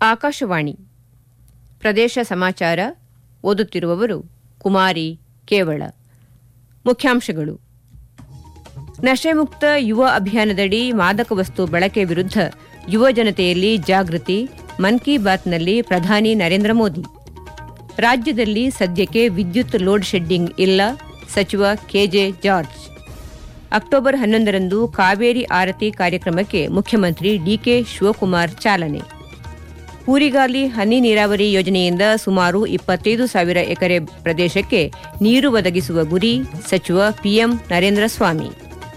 ಆಕಾಶವಾಣಿ ಪ್ರದೇಶ ಸಮಾಚಾರ ಓದುತ್ತಿರುವವರು ಕುಮಾರಿ ಕೇವಳ ಮುಖ್ಯಾಂಶಗಳು ನಶೆಮುಕ್ತ ಯುವ ಅಭಿಯಾನದಡಿ ಮಾದಕ ವಸ್ತು ಬಳಕೆ ವಿರುದ್ಧ ಯುವ ಜನತೆಯಲ್ಲಿ ಜಾಗೃತಿ ಮನ್ ಕಿ ಬಾತ್ನಲ್ಲಿ ಪ್ರಧಾನಿ ನರೇಂದ್ರ ಮೋದಿ ರಾಜ್ಯದಲ್ಲಿ ಸದ್ಯಕ್ಕೆ ವಿದ್ಯುತ್ ಲೋಡ್ ಶೆಡ್ಡಿಂಗ್ ಇಲ್ಲ ಸಚಿವ ಕೆಜೆ ಜಾರ್ಜ್ ಅಕ್ಟೋಬರ್ ಹನ್ನೊಂದರಂದು ಕಾವೇರಿ ಆರತಿ ಕಾರ್ಯಕ್ರಮಕ್ಕೆ ಮುಖ್ಯಮಂತ್ರಿ ಡಿಕೆ ಶಿವಕುಮಾರ್ ಚಾಲನೆ ಕೂರಿಗಾಲಿ ಹನಿ ನೀರಾವರಿ ಯೋಜನೆಯಿಂದ ಸುಮಾರು ಇಪ್ಪತ್ತೈದು ಸಾವಿರ ಎಕರೆ ಪ್ರದೇಶಕ್ಕೆ ನೀರು ಒದಗಿಸುವ ಗುರಿ ಸಚಿವ ಪಿಎಂ ನರೇಂದ್ರ ಸ್ವಾಮಿ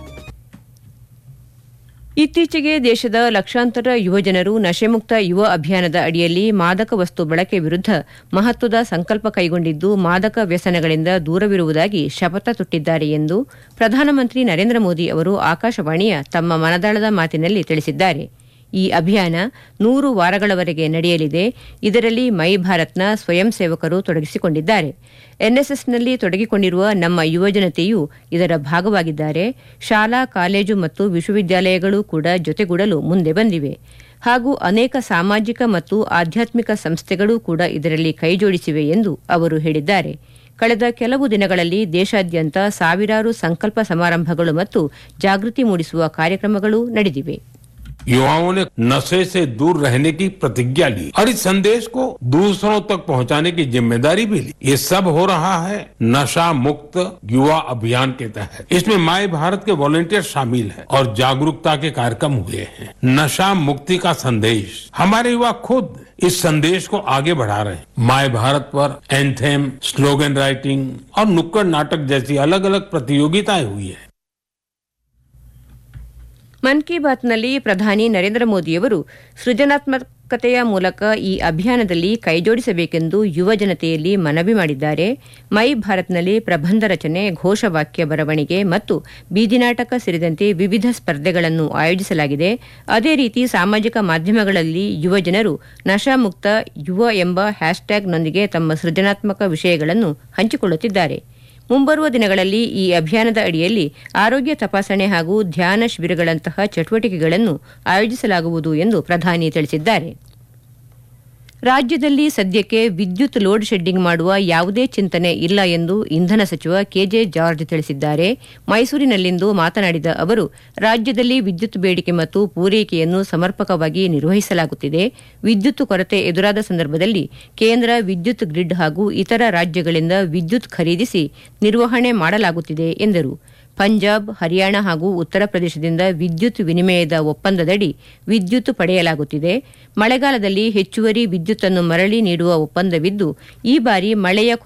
ಇತ್ತೀಚೆಗೆ ದೇಶದ ಲಕ್ಷಾಂತರ ಯುವಜನರು ನಶೆಮುಕ್ತ ಯುವ ಅಭಿಯಾನದ ಅಡಿಯಲ್ಲಿ ಮಾದಕ ವಸ್ತು ಬಳಕೆ ವಿರುದ್ಧ ಮಹತ್ವದ ಸಂಕಲ್ಪ ಕೈಗೊಂಡಿದ್ದು ಮಾದಕ ವ್ಯಸನಗಳಿಂದ ದೂರವಿರುವುದಾಗಿ ಶಪಥ ತೊಟ್ಟಿದ್ದಾರೆ ಎಂದು ಪ್ರಧಾನಮಂತ್ರಿ ನರೇಂದ್ರ ಮೋದಿ ಅವರು ಆಕಾಶವಾಣಿಯ ತಮ್ಮ ಮನದಾಳದ ಮಾತಿನಲ್ಲಿ ತಿಳಿಸಿದ್ದಾರೆ ಈ ಅಭಿಯಾನ ನೂರು ವಾರಗಳವರೆಗೆ ನಡೆಯಲಿದೆ ಇದರಲ್ಲಿ ಮೈ ಭಾರತ್ನ ಸ್ವಯಂ ಸೇವಕರು ತೊಡಗಿಸಿಕೊಂಡಿದ್ದಾರೆ ಎನ್ಎಸ್ಎಸ್ನಲ್ಲಿ ತೊಡಗಿಕೊಂಡಿರುವ ನಮ್ಮ ಯುವಜನತೆಯೂ ಇದರ ಭಾಗವಾಗಿದ್ದಾರೆ ಶಾಲಾ ಕಾಲೇಜು ಮತ್ತು ವಿಶ್ವವಿದ್ಯಾಲಯಗಳು ಕೂಡ ಜೊತೆಗೂಡಲು ಮುಂದೆ ಬಂದಿವೆ ಹಾಗೂ ಅನೇಕ ಸಾಮಾಜಿಕ ಮತ್ತು ಆಧ್ಯಾತ್ಮಿಕ ಸಂಸ್ಥೆಗಳೂ ಕೂಡ ಇದರಲ್ಲಿ ಕೈಜೋಡಿಸಿವೆ ಎಂದು ಅವರು ಹೇಳಿದ್ದಾರೆ ಕಳೆದ ಕೆಲವು ದಿನಗಳಲ್ಲಿ ದೇಶಾದ್ಯಂತ ಸಾವಿರಾರು ಸಂಕಲ್ಪ ಸಮಾರಂಭಗಳು ಮತ್ತು ಜಾಗೃತಿ ಮೂಡಿಸುವ ಕಾರ್ಯಕ್ರಮಗಳು ನಡೆದಿವೆ युवाओं ने नशे से दूर रहने की प्रतिज्ञा ली और इस संदेश को दूसरों तक पहुंचाने की जिम्मेदारी भी ली ये सब हो रहा है नशा मुक्त युवा अभियान के तहत इसमें माई भारत के वॉलेंटियर शामिल हैं और जागरूकता के कार्यक्रम हुए हैं नशा मुक्ति का संदेश हमारे युवा खुद इस संदेश को आगे बढ़ा रहे हैं माय भारत पर एंथेम स्लोगन राइटिंग और नुक्कड़ नाटक जैसी अलग अलग प्रतियोगिताएं हुई है ಮನ್ ಕಿ ಬಾತ್ನಲ್ಲಿ ಪ್ರಧಾನಿ ನರೇಂದ್ರ ಮೋದಿಯವರು ಸೃಜನಾತ್ಮಕತೆಯ ಮೂಲಕ ಈ ಅಭಿಯಾನದಲ್ಲಿ ಕೈಜೋಡಿಸಬೇಕೆಂದು ಯುವ ಜನತೆಯಲ್ಲಿ ಮನವಿ ಮಾಡಿದ್ದಾರೆ ಮೈ ಭಾರತ್ನಲ್ಲಿ ಪ್ರಬಂಧ ರಚನೆ ಘೋಷವಾಕ್ಯ ಬರವಣಿಗೆ ಮತ್ತು ಬೀದಿನಾಟಕ ಸೇರಿದಂತೆ ವಿವಿಧ ಸ್ಪರ್ಧೆಗಳನ್ನು ಆಯೋಜಿಸಲಾಗಿದೆ ಅದೇ ರೀತಿ ಸಾಮಾಜಿಕ ಮಾಧ್ಯಮಗಳಲ್ಲಿ ಯುವ ಜನರು ನಶಾಮುಕ್ತ ಯುವ ಎಂಬ ಹ್ಯಾಶ್ಟ್ಯಾಗ್ನೊಂದಿಗೆ ತಮ್ಮ ಸೃಜನಾತ್ಮಕ ವಿಷಯಗಳನ್ನು ಹಂಚಿಕೊಳ್ಳುತ್ತಿದ್ದಾರೆ ಮುಂಬರುವ ದಿನಗಳಲ್ಲಿ ಈ ಅಭಿಯಾನದ ಅಡಿಯಲ್ಲಿ ಆರೋಗ್ಯ ತಪಾಸಣೆ ಹಾಗೂ ಧ್ಯಾನ ಶಿಬಿರಗಳಂತಹ ಚಟುವಟಿಕೆಗಳನ್ನು ಆಯೋಜಿಸಲಾಗುವುದು ಎಂದು ಪ್ರಧಾನಿ ತಿಳಿಸಿದ್ದಾರೆ ರಾಜ್ಯದಲ್ಲಿ ಸದ್ಯಕ್ಕೆ ವಿದ್ಯುತ್ ಲೋಡ್ ಶೆಡ್ಡಿಂಗ್ ಮಾಡುವ ಯಾವುದೇ ಚಿಂತನೆ ಇಲ್ಲ ಎಂದು ಇಂಧನ ಸಚಿವ ಕೆಜೆ ಜಾರ್ಜ್ ತಿಳಿಸಿದ್ದಾರೆ ಮೈಸೂರಿನಲ್ಲಿಂದು ಮಾತನಾಡಿದ ಅವರು ರಾಜ್ಯದಲ್ಲಿ ವಿದ್ಯುತ್ ಬೇಡಿಕೆ ಮತ್ತು ಪೂರೈಕೆಯನ್ನು ಸಮರ್ಪಕವಾಗಿ ನಿರ್ವಹಿಸಲಾಗುತ್ತಿದೆ ವಿದ್ಯುತ್ ಕೊರತೆ ಎದುರಾದ ಸಂದರ್ಭದಲ್ಲಿ ಕೇಂದ್ರ ವಿದ್ಯುತ್ ಗ್ರಿಡ್ ಹಾಗೂ ಇತರ ರಾಜ್ಯಗಳಿಂದ ವಿದ್ಯುತ್ ಖರೀದಿಸಿ ನಿರ್ವಹಣೆ ಮಾಡಲಾಗುತ್ತಿದೆ ಎಂದರು ಪಂಜಾಬ್ ಹರಿಯಾಣ ಹಾಗೂ ಉತ್ತರ ಪ್ರದೇಶದಿಂದ ವಿದ್ಯುತ್ ವಿನಿಮಯದ ಒಪ್ಪಂದದಡಿ ವಿದ್ಯುತ್ ಪಡೆಯಲಾಗುತ್ತಿದೆ ಮಳೆಗಾಲದಲ್ಲಿ ಹೆಚ್ಚುವರಿ ವಿದ್ಯುತ್ತನ್ನು ಮರಳಿ ನೀಡುವ ಒಪ್ಪಂದವಿದ್ದು ಈ ಬಾರಿ ಮಳೆಯ